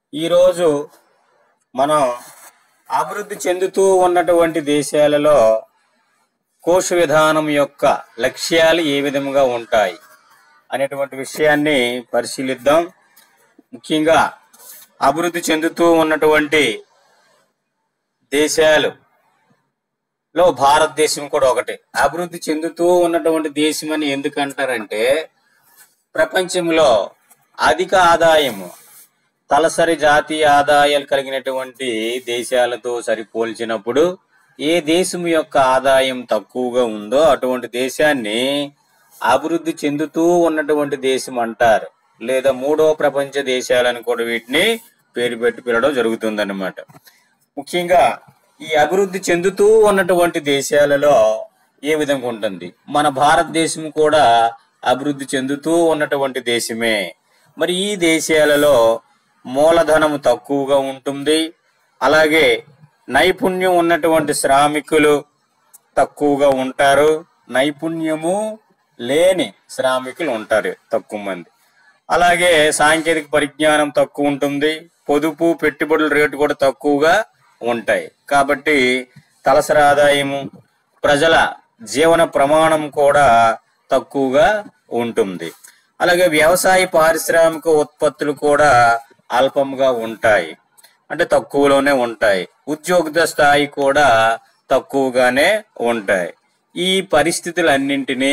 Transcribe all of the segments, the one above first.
ఈరోజు మనం అభివృద్ధి చెందుతూ ఉన్నటువంటి దేశాలలో కోశ విధానం యొక్క లక్ష్యాలు ఏ విధంగా ఉంటాయి అనేటువంటి విషయాన్ని పరిశీలిద్దాం ముఖ్యంగా అభివృద్ధి చెందుతూ ఉన్నటువంటి దేశాలు లో భారతదేశం కూడా ఒకటి అభివృద్ధి చెందుతూ ఉన్నటువంటి దేశం అని ఎందుకు అంటారంటే ప్రపంచంలో అధిక ఆదాయము తలసరి జాతీయ ఆదాయాలు కలిగినటువంటి దేశాలతో సరిపోల్చినప్పుడు ఏ దేశం యొక్క ఆదాయం తక్కువగా ఉందో అటువంటి దేశాన్ని అభివృద్ధి చెందుతూ ఉన్నటువంటి దేశం అంటారు లేదా మూడో ప్రపంచ దేశాలని కూడా వీటిని పేరు పెట్టి పిలవడం జరుగుతుందన్నమాట ముఖ్యంగా ఈ అభివృద్ధి చెందుతూ ఉన్నటువంటి దేశాలలో ఏ విధంగా ఉంటుంది మన భారతదేశం కూడా అభివృద్ధి చెందుతూ ఉన్నటువంటి దేశమే మరి ఈ దేశాలలో మూలధనం తక్కువగా ఉంటుంది అలాగే నైపుణ్యం ఉన్నటువంటి శ్రామికులు తక్కువగా ఉంటారు నైపుణ్యము లేని శ్రామికులు ఉంటారు తక్కువ మంది అలాగే సాంకేతిక పరిజ్ఞానం తక్కువ ఉంటుంది పొదుపు పెట్టుబడుల రేటు కూడా తక్కువగా ఉంటాయి కాబట్టి తలసరి ఆదాయము ప్రజల జీవన ప్రమాణం కూడా తక్కువగా ఉంటుంది అలాగే వ్యవసాయ పారిశ్రామిక ఉత్పత్తులు కూడా అల్పంగా ఉంటాయి అంటే తక్కువలోనే ఉంటాయి ఉద్యోగ స్థాయి కూడా తక్కువగానే ఉంటాయి ఈ పరిస్థితులన్నింటినీ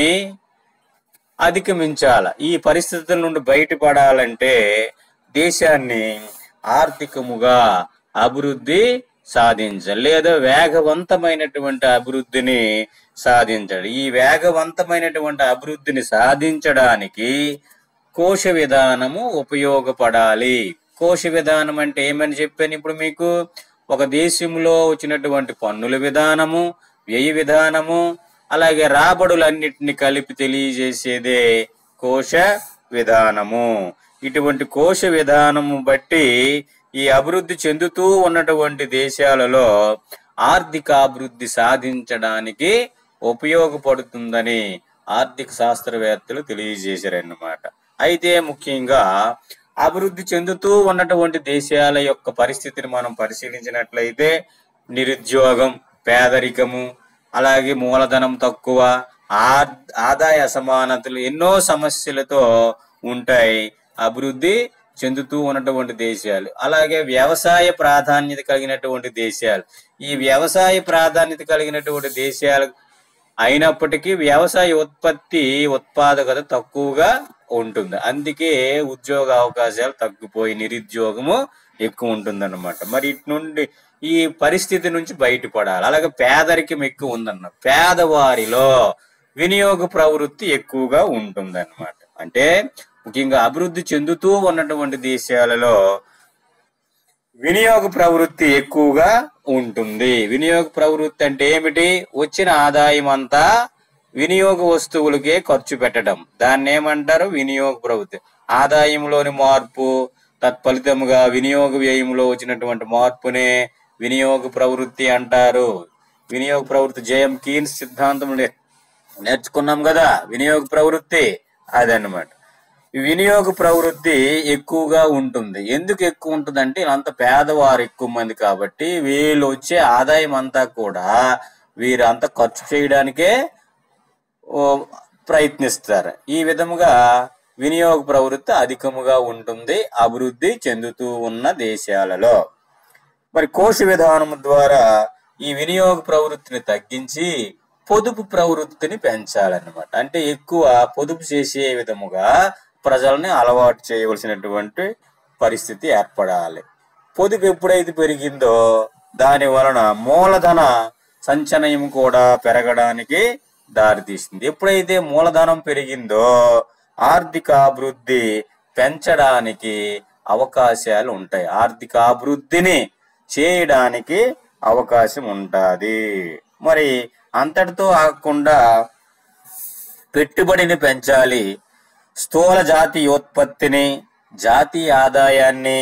అధిగమించాల ఈ పరిస్థితుల నుండి బయటపడాలంటే దేశాన్ని ఆర్థికముగా అభివృద్ధి సాధించాలి లేదా వేగవంతమైనటువంటి అభివృద్ధిని సాధించాలి ఈ వేగవంతమైనటువంటి అభివృద్ధిని సాధించడానికి కోశ విధానము ఉపయోగపడాలి కోశ విధానం అంటే ఏమని చెప్పాను ఇప్పుడు మీకు ఒక దేశంలో వచ్చినటువంటి పన్నుల విధానము వ్యయ విధానము అలాగే రాబడులన్నిటిని కలిపి తెలియజేసేదే కోశ విధానము ఇటువంటి కోశ విధానము బట్టి ఈ అభివృద్ధి చెందుతూ ఉన్నటువంటి దేశాలలో ఆర్థిక అభివృద్ధి సాధించడానికి ఉపయోగపడుతుందని ఆర్థిక శాస్త్రవేత్తలు తెలియజేశారన్నమాట అయితే ముఖ్యంగా అభివృద్ధి చెందుతూ ఉన్నటువంటి దేశాల యొక్క పరిస్థితిని మనం పరిశీలించినట్లయితే నిరుద్యోగం పేదరికము అలాగే మూలధనం తక్కువ ఆ- ఆదాయ అసమానతలు ఎన్నో సమస్యలతో ఉంటాయి అభివృద్ధి చెందుతూ ఉన్నటువంటి దేశాలు అలాగే వ్యవసాయ ప్రాధాన్యత కలిగినటువంటి దేశాలు ఈ వ్యవసాయ ప్రాధాన్యత కలిగినటువంటి దేశాలు అయినప్పటికీ వ్యవసాయ ఉత్పత్తి ఉత్పాదకత తక్కువగా ఉంటుంది అందుకే ఉద్యోగ అవకాశాలు తగ్గిపోయి నిరుద్యోగము ఎక్కువ ఉంటుందన్నమాట మరి ఇటు నుండి ఈ పరిస్థితి నుంచి బయటపడాలి అలాగే పేదరికం ఎక్కువ ఉందన్న పేదవారిలో వినియోగ ప్రవృత్తి ఎక్కువగా ఉంటుందన్నమాట అంటే ముఖ్యంగా అభివృద్ధి చెందుతూ ఉన్నటువంటి దేశాలలో వినియోగ ప్రవృత్తి ఎక్కువగా ఉంటుంది వినియోగ ప్రవృత్తి అంటే ఏమిటి వచ్చిన ఆదాయం అంతా వినియోగ వస్తువులకే ఖర్చు పెట్టడం దాన్ని ఏమంటారు వినియోగ ప్రవృత్తి ఆదాయంలోని మార్పు తత్ఫలితముగా వినియోగ వ్యయంలో వచ్చినటువంటి మార్పునే వినియోగ ప్రవృత్తి అంటారు వినియోగ ప్రవృత్తి జయం కీన్స్ సిద్ధాంతం నేర్చుకున్నాం కదా వినియోగ ప్రవృత్తి అదన్నమాట ఈ వినియోగ ప్రవృత్తి ఎక్కువగా ఉంటుంది ఎందుకు ఎక్కువ ఉంటుంది అంటే అంత పేదవారు ఎక్కువ మంది కాబట్టి వీళ్ళు వచ్చే ఆదాయం అంతా కూడా వీరంతా ఖర్చు చేయడానికే ఓ, ప్రయత్నిస్తారు ఈ విధముగా వినియోగ ప్రవృత్తి అధికముగా ఉంటుంది అభివృద్ధి చెందుతూ ఉన్న దేశాలలో మరి కోశ విధానం ద్వారా ఈ వినియోగ ప్రవృత్తిని తగ్గించి పొదుపు ప్రవృత్తిని పెంచాలన్నమాట అంటే ఎక్కువ పొదుపు చేసే విధముగా ప్రజల్ని అలవాటు చేయవలసినటువంటి పరిస్థితి ఏర్పడాలి పొదుపు ఎప్పుడైతే పెరిగిందో దాని వలన మూలధన సంచనయం కూడా పెరగడానికి దారితీస్తుంది ఎప్పుడైతే మూలధనం పెరిగిందో ఆర్థిక అభివృద్ధి పెంచడానికి అవకాశాలు ఉంటాయి ఆర్థిక అభివృద్ధిని చేయడానికి అవకాశం ఉంటుంది మరి అంతటితో ఆగకుండా పెట్టుబడిని పెంచాలి స్థూల జాతీయోత్పత్తిని జాతీయ ఆదాయాన్ని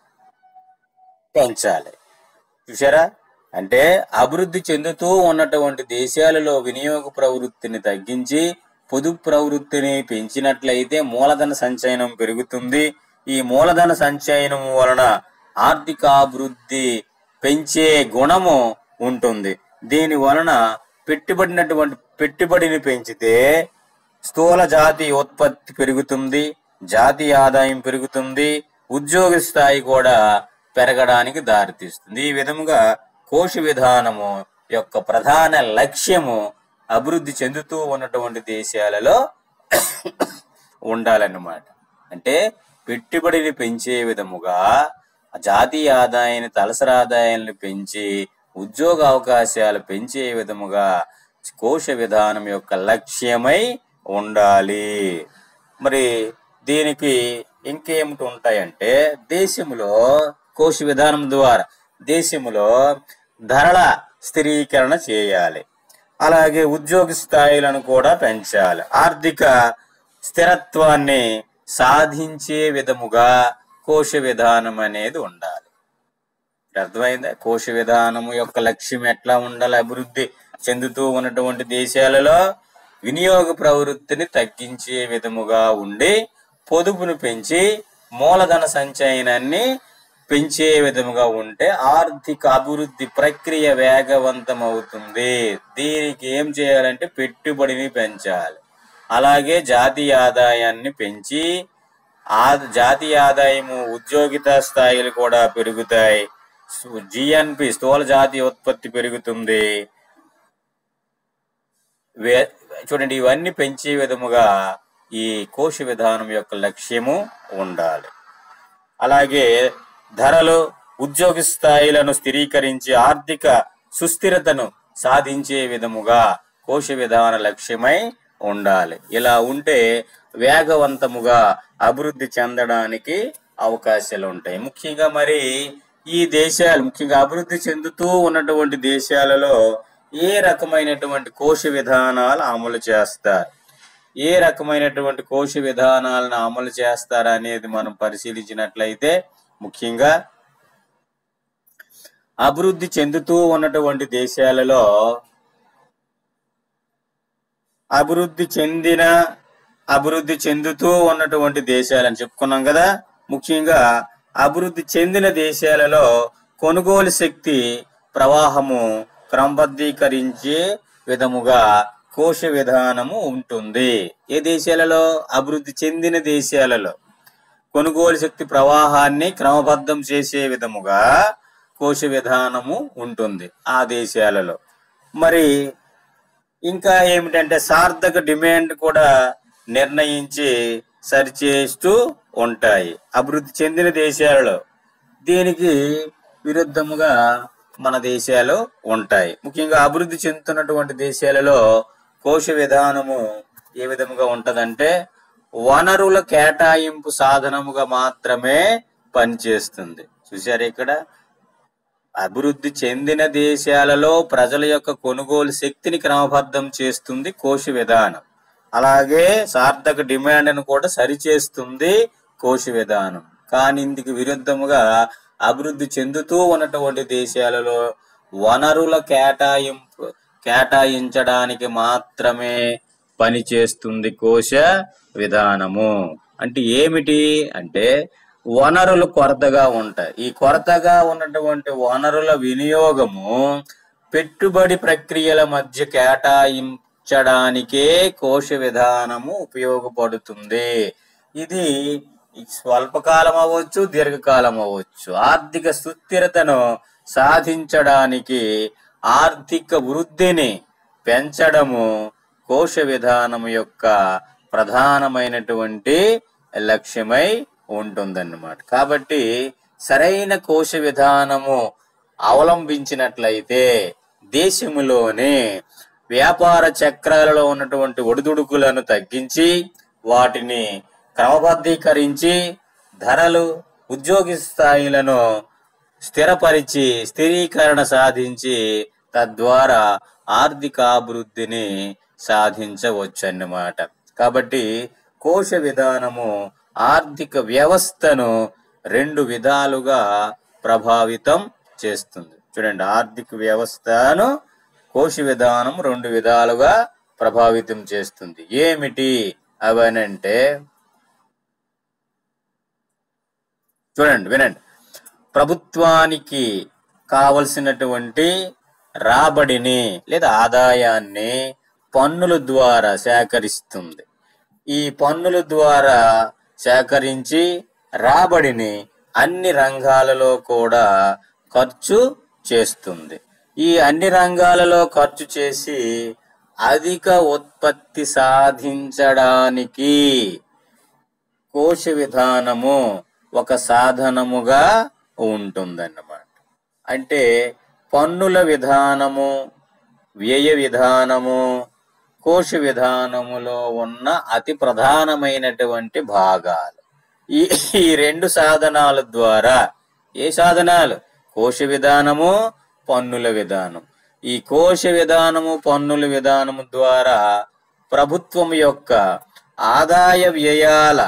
పెంచాలి చూసారా అంటే అభివృద్ధి చెందుతూ ఉన్నటువంటి దేశాలలో వినియోగ ప్రవృత్తిని తగ్గించి పొదుపు ప్రవృత్తిని పెంచినట్లయితే మూలధన సంచయనం పెరుగుతుంది ఈ మూలధన సంచయనం వలన ఆర్థికాభివృద్ధి పెంచే గుణము ఉంటుంది దీని వలన పెట్టుబడినటువంటి పెట్టుబడిని పెంచితే స్థూల జాతీయ ఉత్పత్తి పెరుగుతుంది జాతీయ ఆదాయం పెరుగుతుంది ఉద్యోగ స్థాయి కూడా పెరగడానికి దారితీస్తుంది ఈ విధముగా కోశ విధానము యొక్క ప్రధాన లక్ష్యము అభివృద్ధి చెందుతూ ఉన్నటువంటి దేశాలలో ఉండాలన్నమాట అంటే పెట్టుబడిని పెంచే విధముగా జాతీయ ఆదాయాన్ని తలసరి ఆదాయాన్ని పెంచి ఉద్యోగ అవకాశాలు పెంచే విధముగా కోశ విధానం యొక్క లక్ష్యమై ఉండాలి మరి దీనికి ఇంకేమిటి ఉంటాయంటే దేశంలో కోశ విధానం ద్వారా దేశంలో ధరల స్థిరీకరణ చేయాలి అలాగే ఉద్యోగ స్థాయిలను కూడా పెంచాలి ఆర్థిక స్థిరత్వాన్ని సాధించే విధముగా కోశ విధానం అనేది ఉండాలి అర్థమైందా కోశ విధానము యొక్క లక్ష్యం ఎట్లా ఉండాలి అభివృద్ధి చెందుతూ ఉన్నటువంటి దేశాలలో వినియోగ ప్రవృత్తిని తగ్గించే విధముగా ఉండి పొదుపును పెంచి మూలధన సంచయనాన్ని పెంచే విధముగా ఉంటే ఆర్థిక అభివృద్ధి ప్రక్రియ వేగవంతం అవుతుంది దీనికి ఏం చేయాలంటే పెట్టుబడిని పెంచాలి అలాగే జాతీయ ఆదాయాన్ని పెంచి ఆ జాతీయ ఆదాయము ఉద్యోగిత స్థాయిలు కూడా పెరుగుతాయి జిఎన్పి స్థూల జాతీయ ఉత్పత్తి పెరుగుతుంది వే- చూడండి ఇవన్నీ పెంచే విధముగా ఈ కోశ విధానం యొక్క లక్ష్యము ఉండాలి అలాగే ధరలు ఉద్యోగ స్థాయిలను స్థిరీకరించి ఆర్థిక సుస్థిరతను సాధించే విధముగా కోశ విధాన లక్ష్యమై ఉండాలి ఇలా ఉంటే వేగవంతముగా అభివృద్ధి చెందడానికి అవకాశాలు ఉంటాయి ముఖ్యంగా మరి ఈ దేశాలు ముఖ్యంగా అభివృద్ధి చెందుతూ ఉన్నటువంటి దేశాలలో ఏ రకమైనటువంటి కోశ విధానాలు అమలు చేస్తారు ఏ రకమైనటువంటి కోశ విధానాలను అమలు చేస్తారు అనేది మనం పరిశీలించినట్లయితే ముఖ్యంగా అభివృద్ధి చెందుతూ ఉన్నటువంటి దేశాలలో అభివృద్ధి చెందిన అభివృద్ధి చెందుతూ ఉన్నటువంటి దేశాలని చెప్పుకున్నాం కదా ముఖ్యంగా అభివృద్ధి చెందిన దేశాలలో కొనుగోలు శక్తి ప్రవాహము క్రమబద్ధీకరించే విధముగా కోశ విధానము ఉంటుంది ఏ దేశాలలో అభివృద్ధి చెందిన దేశాలలో కొనుగోలు శక్తి ప్రవాహాన్ని క్రమబద్ధం చేసే విధముగా కోశ విధానము ఉంటుంది ఆ దేశాలలో మరి ఇంకా ఏమిటంటే సార్థక డిమాండ్ కూడా నిర్ణయించి సరిచేస్తూ ఉంటాయి అభివృద్ధి చెందిన దేశాలలో దీనికి విరుద్ధముగా మన దేశాలు ఉంటాయి ముఖ్యంగా అభివృద్ధి చెందుతున్నటువంటి దేశాలలో కోశ విధానము ఏ విధముగా ఉంటదంటే వనరుల కేటాయింపు సాధనముగా మాత్రమే పనిచేస్తుంది చూసారు ఇక్కడ అభివృద్ధి చెందిన దేశాలలో ప్రజల యొక్క కొనుగోలు శక్తిని క్రమబద్ధం చేస్తుంది కోశ విధానం అలాగే సార్థక డిమాండ్ను కూడా సరిచేస్తుంది కోశ విధానం కానీ ఇందుకు విరుద్ధముగా అభివృద్ధి చెందుతూ ఉన్నటువంటి దేశాలలో వనరుల కేటాయింపు కేటాయించడానికి మాత్రమే పనిచేస్తుంది కోశ విధానము అంటే ఏమిటి అంటే వనరులు కొరతగా ఉంటాయి ఈ కొరతగా ఉన్నటువంటి వనరుల వినియోగము పెట్టుబడి ప్రక్రియల మధ్య కేటాయించడానికే కోశ విధానము ఉపయోగపడుతుంది ఇది స్వల్పకాలం అవ్వచ్చు దీర్ఘకాలం అవ్వచ్చు ఆర్థిక సుస్థిరతను సాధించడానికి ఆర్థిక వృద్ధిని పెంచడము కోశ విధానం యొక్క ప్రధానమైనటువంటి లక్ష్యమై ఉంటుందన్నమాట కాబట్టి సరైన కోశ విధానము అవలంబించినట్లయితే దేశములోనే వ్యాపార చక్రాలలో ఉన్నటువంటి ఒడిదుడుకులను తగ్గించి వాటిని క్రమబద్ధీకరించి ధరలు ఉద్యోగి స్థాయిలను స్థిరపరిచి స్థిరీకరణ సాధించి తద్వారా ఆర్థిక అభివృద్ధిని సాధించవచ్చు అన్నమాట కాబట్టి కోశ విధానము ఆర్థిక వ్యవస్థను రెండు విధాలుగా ప్రభావితం చేస్తుంది చూడండి ఆర్థిక వ్యవస్థను కోశ విధానం రెండు విధాలుగా ప్రభావితం చేస్తుంది ఏమిటి అవనంటే చూడండి వినండి ప్రభుత్వానికి కావలసినటువంటి రాబడిని లేదా ఆదాయాన్ని పన్నుల ద్వారా సేకరిస్తుంది ఈ పన్నుల ద్వారా సేకరించి రాబడిని అన్ని రంగాలలో కూడా ఖర్చు చేస్తుంది ఈ అన్ని రంగాలలో ఖర్చు చేసి అధిక ఉత్పత్తి సాధించడానికి కోశ విధానము ఒక సాధనముగా ఉంటుందన్నమాట అంటే పన్నుల విధానము వ్యయ విధానము కోశ విధానములో ఉన్న అతి ప్రధానమైనటువంటి భాగాలు ఈ ఈ రెండు సాధనాల ద్వారా ఏ సాధనాలు కోశ విధానము పన్నుల విధానం ఈ కోశ విధానము పన్నుల విధానము ద్వారా ప్రభుత్వం యొక్క ఆదాయ వ్యయాల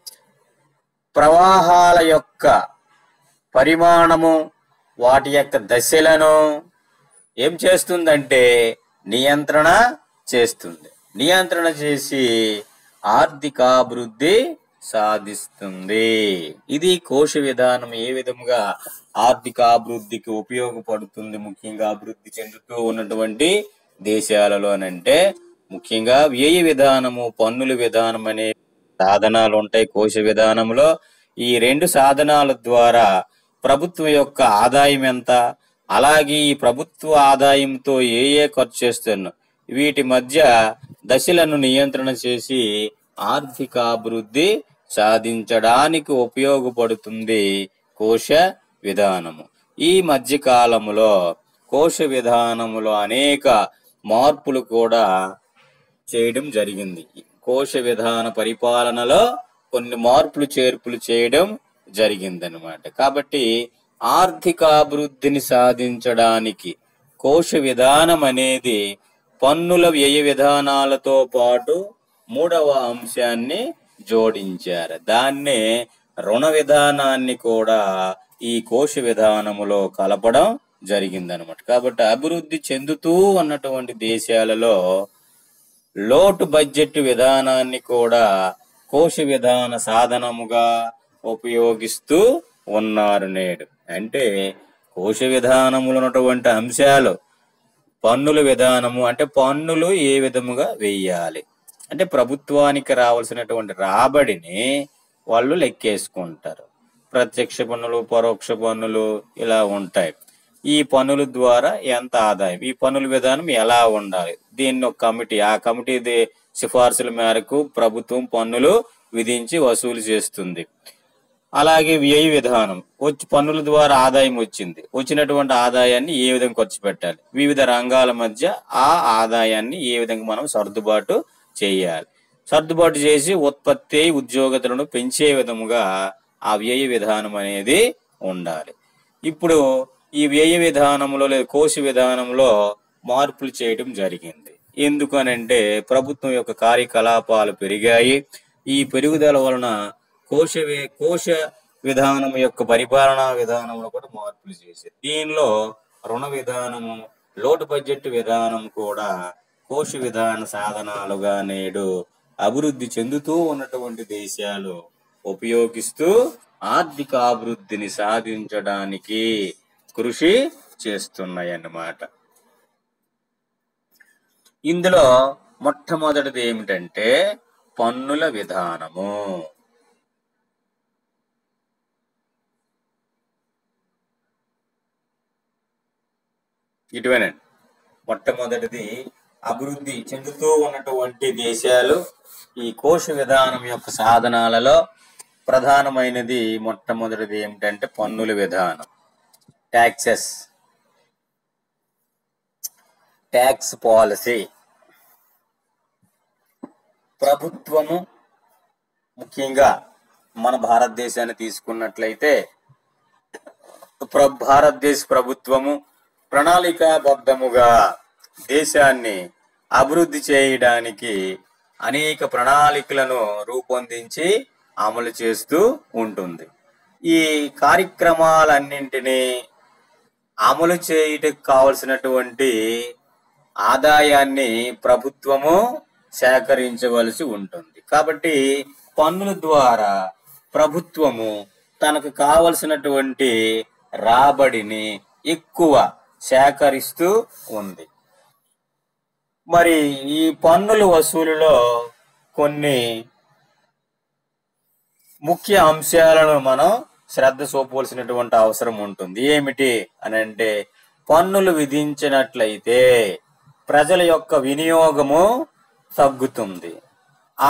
ప్రవాహాల యొక్క పరిమాణము వాటి యొక్క దశలను ఏం చేస్తుందంటే నియంత్రణ చేస్తుంది నియంత్రణ చేసి ఆర్థికాభివృద్ధి సాధిస్తుంది ఇది కోశ విధానం ఏ విధంగా ఆర్థికాభివృద్ధికి ఉపయోగపడుతుంది ముఖ్యంగా అభివృద్ధి చెందుతూ ఉన్నటువంటి దేశాలలోనంటే ముఖ్యంగా వ్యయ విధానము పన్నుల విధానం అనే సాధనాలు ఉంటాయి కోశ విధానంలో ఈ రెండు సాధనాల ద్వారా ప్రభుత్వం యొక్క ఆదాయం ఎంత అలాగే ఈ ప్రభుత్వ ఆదాయంతో ఏ ఏ ఖర్చు చేస్తున్నా వీటి మధ్య దశలను నియంత్రణ చేసి ఆర్థికాభివృద్ధి సాధించడానికి ఉపయోగపడుతుంది కోశ విధానము ఈ మధ్య కాలములో కోశ విధానములో అనేక మార్పులు కూడా చేయడం జరిగింది కోశ విధాన పరిపాలనలో కొన్ని మార్పులు చేర్పులు చేయడం జరిగిందనమాట కాబట్టి ఆర్థిక అభివృద్ధిని సాధించడానికి కోశ విధానం అనేది పన్నుల వ్యయ విధానాలతో పాటు మూడవ అంశాన్ని జోడించారు దాన్నే రుణ విధానాన్ని కూడా ఈ కోశ విధానములో కలపడం జరిగిందనమాట కాబట్టి అభివృద్ధి చెందుతూ ఉన్నటువంటి దేశాలలో లోటు బడ్జెట్ విధానాన్ని కూడా కోశ విధాన సాధనముగా ఉపయోగిస్తూ ఉన్నారు నేడు అంటే కోశ విధానములు ఉన్నటువంటి అంశాలు పన్నుల విధానము అంటే పన్నులు ఏ విధముగా వేయాలి అంటే ప్రభుత్వానికి రావాల్సినటువంటి రాబడిని వాళ్ళు లెక్కేసుకుంటారు ప్రత్యక్ష పన్నులు పరోక్ష పన్నులు ఇలా ఉంటాయి ఈ పన్నుల ద్వారా ఎంత ఆదాయం ఈ పన్నుల విధానం ఎలా ఉండాలి దీన్ని ఒక కమిటీ ఆ కమిటీ ది- సిఫార్సుల మేరకు ప్రభుత్వం పన్నులు విధించి వసూలు చేస్తుంది అలాగే వ్యయ విధానం వచ్చి పన్నుల ద్వారా ఆదాయం వచ్చింది వచ్చినటువంటి ఆదాయాన్ని ఏ విధంగా ఖర్చు పెట్టాలి వివిధ రంగాల మధ్య ఆ ఆదాయాన్ని ఏ విధంగా మనం సర్దుబాటు చేయాలి సర్దుబాటు చేసి ఉత్పత్తి ఉద్యోగతులను పెంచే విధముగా ఆ వ్యయ విధానం అనేది ఉండాలి ఇప్పుడు ఈ వ్యయ విధానంలో లేదా కోశ విధానంలో మార్పులు చేయడం జరిగింది ఎందుకనంటే ప్రభుత్వం యొక్క కార్యకలాపాలు పెరిగాయి ఈ పెరుగుదల వలన కోశ వి- కోశ విధానం యొక్క పరిపాలనా విధానంలో కూడా మార్పులు చేశారు దీనిలో రుణ విధానము లోటు బడ్జెట్ విధానం కూడా కోశ విధాన సాధనాలుగా నేడు అభివృద్ధి చెందుతూ ఉన్నటువంటి దేశాలు ఉపయోగిస్తూ ఆర్థిక అభివృద్ధిని సాధించడానికి కృషి చేస్తున్నాయి అన్నమాట ఇందులో మొట్టమొదటిది ఏమిటంటే పన్నుల విధానము ఇటువేనండి మొట్టమొదటిది అభివృద్ధి చెందుతూ ఉన్నటువంటి దేశాలు ఈ కోశ విధానం యొక్క సాధనాలలో ప్రధానమైనది మొట్టమొదటిది ఏమిటంటే పన్నుల విధానం ట్యాక్సెస్ ట్యాక్స్ పాలసీ ప్రభుత్వము ముఖ్యంగా మన భారతదేశాన్ని తీసుకున్నట్లయితే ప్ర- భారతదేశ ప్రభుత్వము ప్రణాళికాబద్ధముగా దేశాన్ని అభివృద్ధి చేయడానికి అనేక ప్రణాళికలను రూపొందించి అమలు చేస్తూ ఉంటుంది ఈ కార్యక్రమాలన్నింటినీ అమలు చేయుటకు కావలసినటువంటి ఆదాయాన్ని ప్రభుత్వము సేకరించవలసి ఉంటుంది కాబట్టి పన్నుల ద్వారా ప్రభుత్వము తనకు కావలసినటువంటి రాబడిని ఎక్కువ సేకరిస్తూ ఉంది మరి ఈ పన్నుల వసూలులో కొన్ని ముఖ్య అంశాలను మనం శ్రద్ధ చూపవలసినటువంటి అవసరం ఉంటుంది ఏమిటి అని అంటే పన్నులు విధించినట్లయితే ప్రజల యొక్క వినియోగము తగ్గుతుంది ఆ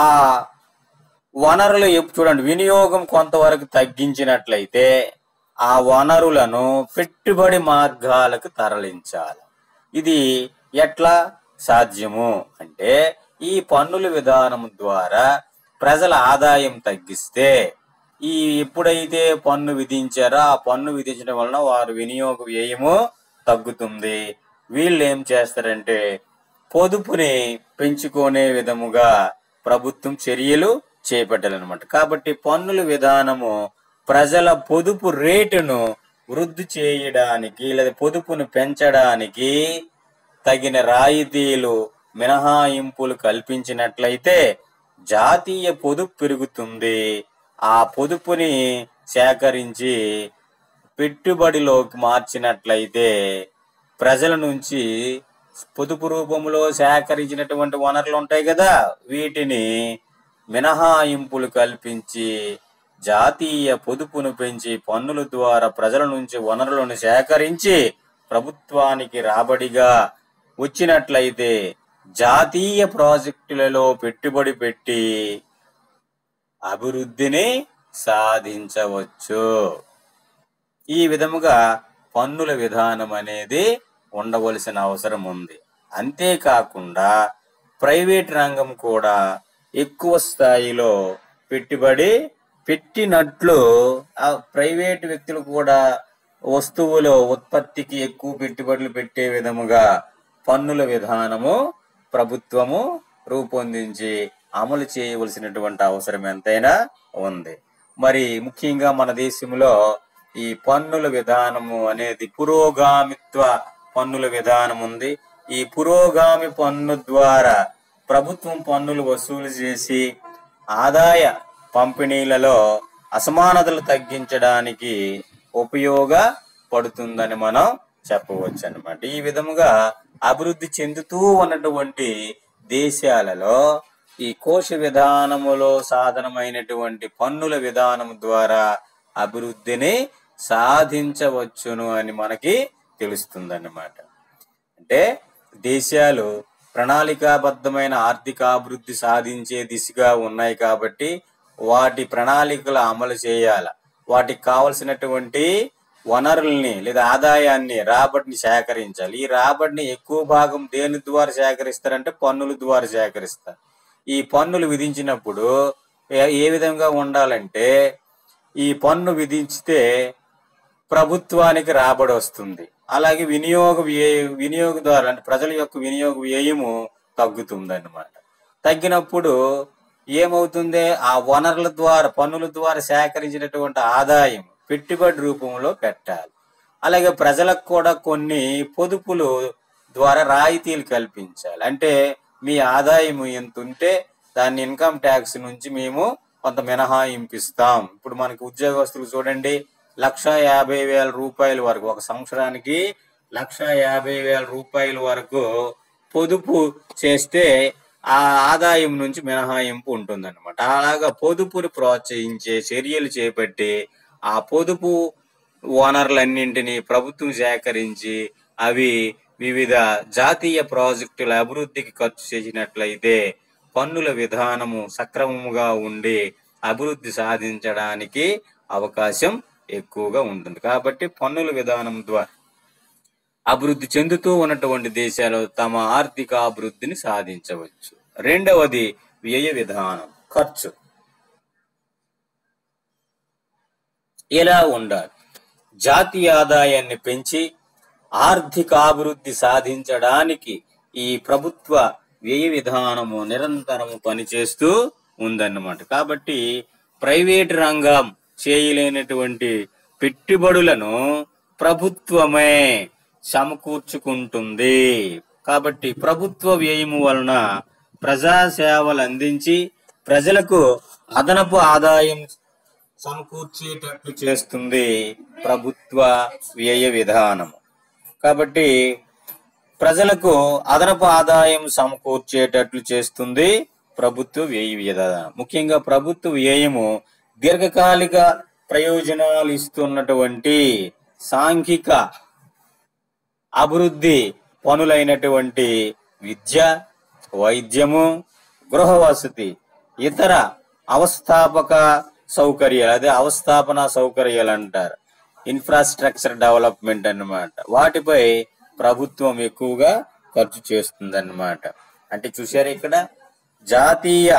వనరులు ఎప్పు- చూడండి వినియోగం కొంతవరకు తగ్గించినట్లయితే ఆ వనరులను పెట్టుబడి మార్గాలకు తరలించాలి ఇది ఎట్లా సాధ్యము అంటే ఈ పన్నుల విధానం ద్వారా ప్రజల ఆదాయం తగ్గిస్తే ఈ ఎప్పుడైతే పన్ను విధించారో ఆ పన్ను విధించడం వలన వారి వినియోగ వ్యయము తగ్గుతుంది వీళ్ళు ఏం చేస్తారంటే పొదుపుని పెంచుకునే విధముగా ప్రభుత్వం చర్యలు చేపట్టాలన్నమాట కాబట్టి పన్నుల విధానము ప్రజల పొదుపు రేటును వృద్ధి చేయడానికి లేదా పొదుపును పెంచడానికి తగిన రాయితీలు మినహాయింపులు కల్పించినట్లయితే జాతీయ పొదుపు పెరుగుతుంది ఆ పొదుపుని సేకరించి పెట్టుబడిలోకి మార్చినట్లయితే ప్రజల నుంచి పొదుపు రూపంలో సేకరించినటువంటి వనరులు ఉంటాయి కదా వీటిని మినహాయింపులు కల్పించి జాతీయ పొదుపును పెంచి పన్నుల ద్వారా ప్రజల నుంచి వనరులను సేకరించి ప్రభుత్వానికి రాబడిగా వచ్చినట్లయితే జాతీయ ప్రాజెక్టులలో పెట్టుబడి పెట్టి అభివృద్ధిని సాధించవచ్చు ఈ విధముగా పన్నుల విధానం అనేది ఉండవలసిన అవసరం ఉంది అంతేకాకుండా ప్రైవేట్ రంగం కూడా ఎక్కువ స్థాయిలో పెట్టుబడి పెట్టినట్లు ఆ ప్రైవేట్ వ్యక్తులు కూడా వస్తువుల ఉత్పత్తికి ఎక్కువ పెట్టుబడులు పెట్టే విధముగా పన్నుల విధానము ప్రభుత్వము రూపొందించి అమలు చేయవలసినటువంటి అవసరం ఎంతైనా ఉంది మరి ముఖ్యంగా మన దేశంలో ఈ పన్నుల విధానము అనేది పురోగామిత్వ పన్నుల విధానం ఉంది ఈ పురోగామి పన్ను ద్వారా ప్రభుత్వం పన్నులు వసూలు చేసి ఆదాయ పంపిణీలలో అసమానతలు తగ్గించడానికి ఉపయోగపడుతుందని మనం చెప్పవచ్చు అన్నమాట ఈ విధముగా అభివృద్ధి చెందుతూ ఉన్నటువంటి దేశాలలో ఈ కోశ విధానములో సాధనమైనటువంటి పన్నుల విధానం ద్వారా అభివృద్ధిని సాధించవచ్చును అని మనకి తెలుస్తుందన్నమాట అంటే దేశాలు ప్రణాళికాబద్ధమైన ఆర్థిక అభివృద్ధి సాధించే దిశగా ఉన్నాయి కాబట్టి వాటి ప్రణాళికలు అమలు చేయాల వాటికి కావలసినటువంటి వనరుల్ని లేదా ఆదాయాన్ని రాబడిని సేకరించాలి ఈ రాబడిని ఎక్కువ భాగం దేని ద్వారా సేకరిస్తారంటే పన్నుల ద్వారా సేకరిస్తారు ఈ పన్నులు విధించినప్పుడు ఏ- ఏ విధంగా ఉండాలంటే ఈ పన్ను విధించితే ప్రభుత్వానికి రాబడి వస్తుంది అలాగే వినియోగ వ్యయ వినియోగదారులు అంటే ప్రజల యొక్క వినియోగ వ్యయము తగ్గుతుంది అన్నమాట తగ్గినప్పుడు ఏమవుతుంది ఆ వనరుల ద్వారా పన్నుల ద్వారా సేకరించినటువంటి ఆదాయం పెట్టుబడి రూపంలో పెట్టాలి అలాగే ప్రజలకు కూడా కొన్ని పొదుపులు ద్వారా రాయితీలు కల్పించాలి అంటే మీ ఆదాయం ఎంత ఉంటే దాన్ని ఇన్కమ్ ట్యాక్స్ నుంచి మేము కొంత మినహాయింపిస్తాం ఇప్పుడు మనకి ఉద్యోగస్తులు చూడండి లక్ష యాభై వేల రూపాయల వరకు ఒక సంవత్సరానికి లక్ష యాభై వేల రూపాయల వరకు పొదుపు చేస్తే ఆ ఆదాయం నుంచి మినహాయింపు ఉంటుందన్నమాట అలాగా పొదుపుని ప్రోత్సహించే చర్యలు చేపట్టి ఆ పొదుపు వనరులన్నింటినీ ప్రభుత్వం సేకరించి అవి వివిధ జాతీయ ప్రాజెక్టుల అభివృద్ధికి ఖర్చు చేసినట్లయితే పన్నుల విధానము సక్రమముగా ఉండి అభివృద్ధి సాధించడానికి అవకాశం ఎక్కువగా ఉంటుంది కాబట్టి పన్నుల విధానం ద్వారా అభివృద్ధి చెందుతూ ఉన్నటువంటి దేశాలు తమ ఆర్థిక అభివృద్ధిని సాధించవచ్చు రెండవది వ్యయ విధానం ఖర్చు ఎలా ఉండాలి జాతీయ ఆదాయాన్ని పెంచి ఆర్థిక అభివృద్ధి సాధించడానికి ఈ ప్రభుత్వ వ్యయ విధానము నిరంతరము పనిచేస్తూ ఉందన్నమాట కాబట్టి ప్రైవేట్ రంగం చేయలేనటువంటి పెట్టుబడులను ప్రభుత్వమే సమకూర్చుకుంటుంది కాబట్టి ప్రభుత్వ వ్యయము వలన ప్రజా సేవలు అందించి ప్రజలకు అదనపు ఆదాయం సమకూర్చేటట్లు చేస్తుంది ప్రభుత్వ వ్యయ విధానం కాబట్టి ప్రజలకు అదనపు ఆదాయం సమకూర్చేటట్లు చేస్తుంది ప్రభుత్వ వ్యయ విధానం ముఖ్యంగా ప్రభుత్వ వ్యయము దీర్ఘకాలిక ప్రయోజనాలు ఇస్తున్నటువంటి సాంఘిక అభివృద్ధి పనులైనటువంటి విద్య వైద్యము గృహ వసతి ఇతర అవస్థాపక సౌకర్యాలు అదే అవస్థాపన సౌకర్యాలు అంటారు ఇన్ఫ్రాస్ట్రక్చర్ డెవలప్మెంట్ అన్నమాట వాటిపై ప్రభుత్వం ఎక్కువగా ఖర్చు చేస్తుందన్నమాట అంటే చూసారు ఇక్కడ జాతీయ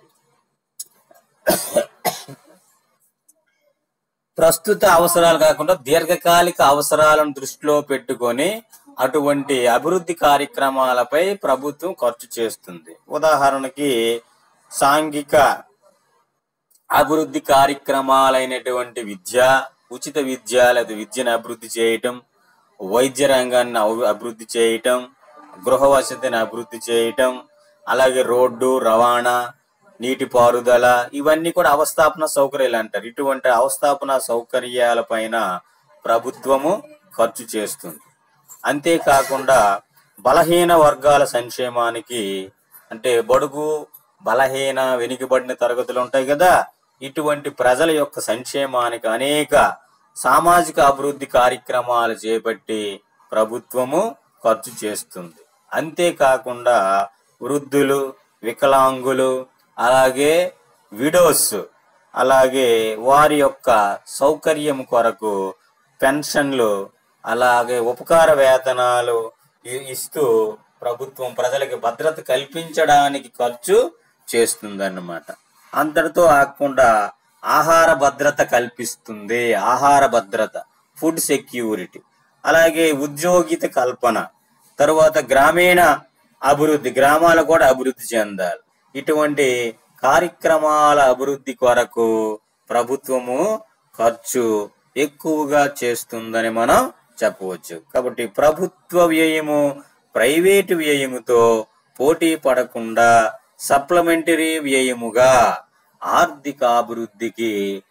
ప్రస్తుత అవసరాలు కాకుండా దీర్ఘకాలిక అవసరాలను దృష్టిలో పెట్టుకొని అటువంటి అభివృద్ధి కార్యక్రమాలపై ప్రభుత్వం ఖర్చు చేస్తుంది ఉదాహరణకి సాంఘిక అభివృద్ధి కార్యక్రమాలైనటువంటి విద్య ఉచిత విద్య లేదా విద్యను అభివృద్ధి చేయటం వైద్య రంగాన్ని అభి- అభివృద్ధి చేయటం గృహ వసతిని అభివృద్ధి చేయటం అలాగే రోడ్డు రవాణా నీటిపారుదల ఇవన్నీ కూడా అవస్థాపన సౌకర్యాలు అంటారు ఇటువంటి అవస్థాపన సౌకర్యాల పైన ప్రభుత్వము ఖర్చు చేస్తుంది అంతేకాకుండా బలహీన వర్గాల సంక్షేమానికి అంటే బడుగు బలహీన వెనుకబడిన తరగతులు ఉంటాయి కదా ఇటువంటి ప్రజల యొక్క సంక్షేమానికి అనేక సామాజిక అభివృద్ధి కార్యక్రమాలు చేపట్టి ప్రభుత్వము ఖర్చు చేస్తుంది అంతేకాకుండా వృద్ధులు వికలాంగులు అలాగే విడోస్ అలాగే వారి యొక్క సౌకర్యం కొరకు పెన్షన్లు అలాగే ఉపకార వేతనాలు ఇ- ఇస్తూ ప్రభుత్వం ప్రజలకు భద్రత కల్పించడానికి ఖర్చు చేస్తుందన్నమాట అంతటితో ఆగకుండా ఆహార భద్రత కల్పిస్తుంది ఆహార భద్రత ఫుడ్ సెక్యూరిటీ అలాగే ఉద్యోగిత కల్పన తరువాత గ్రామీణ అభివృద్ధి గ్రామాలు కూడా అభివృద్ధి చెందాలి ఇటువంటి కార్యక్రమాల అభివృద్ధి కొరకు ప్రభుత్వము ఖర్చు ఎక్కువగా చేస్తుందని మనం చెప్పవచ్చు కాబట్టి ప్రభుత్వ వ్యయము ప్రైవేటు వ్యయముతో పోటీ పడకుండా సప్లిమెంటరీ వ్యయముగా ఆర్థిక అభివృద్ధికి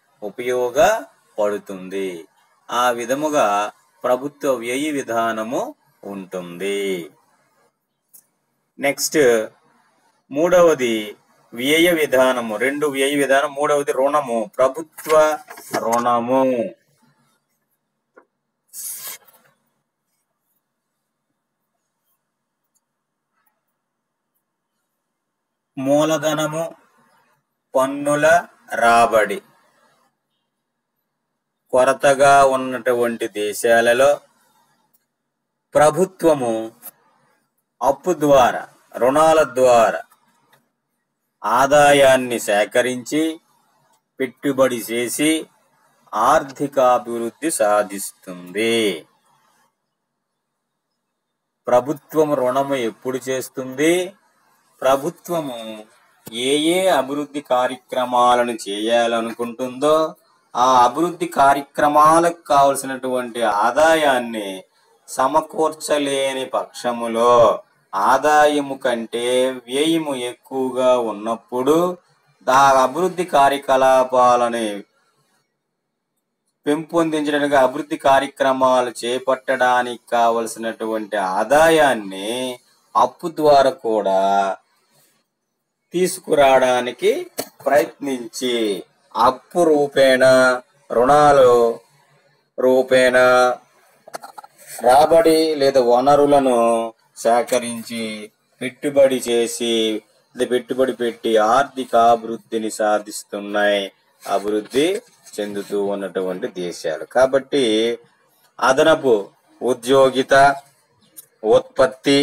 ఉపయోగపడుతుంది ఆ విధముగా ప్రభుత్వ వ్యయ విధానము ఉంటుంది నెక్స్ట్ మూడవది వ్యయ విధానము రెండు వ్యయ విధానం మూడవది రుణము ప్రభుత్వ రుణము మూలధనము పన్నుల రాబడి కొరతగా ఉన్నటువంటి దేశాలలో ప్రభుత్వము అప్పు ద్వారా రుణాల ద్వారా ఆదాయాన్ని సేకరించి పెట్టుబడి చేసి ఆర్థికాభివృద్ధి సాధిస్తుంది ప్రభుత్వం రుణము ఎప్పుడు చేస్తుంది ప్రభుత్వము ఏ ఏ అభివృద్ధి కార్యక్రమాలను చేయాలనుకుంటుందో ఆ అభివృద్ధి కార్యక్రమాలకు కావలసినటువంటి ఆదాయాన్ని సమకూర్చలేని పక్షములో ఆదాయము కంటే వ్యయము ఎక్కువగా ఉన్నప్పుడు ఆ అభివృద్ధి కార్యకలాపాలని పెంపొందించడానికి అభివృద్ధి కార్యక్రమాలు చేపట్టడానికి కావలసినటువంటి ఆదాయాన్ని అప్పు ద్వారా కూడా తీసుకురావడానికి ప్రయత్నించి అప్పు రూపేణ రుణాలు రూపేణ రాబడి లేదా వనరులను సేకరించి పెట్టుబడి చేసి లేదా పెట్టుబడి పెట్టి ఆర్థిక అభివృద్ధిని సాధిస్తున్నాయి అభివృద్ధి చెందుతూ ఉన్నటువంటి దేశాలు కాబట్టి అదనపు ఉద్యోగిత ఉత్పత్తి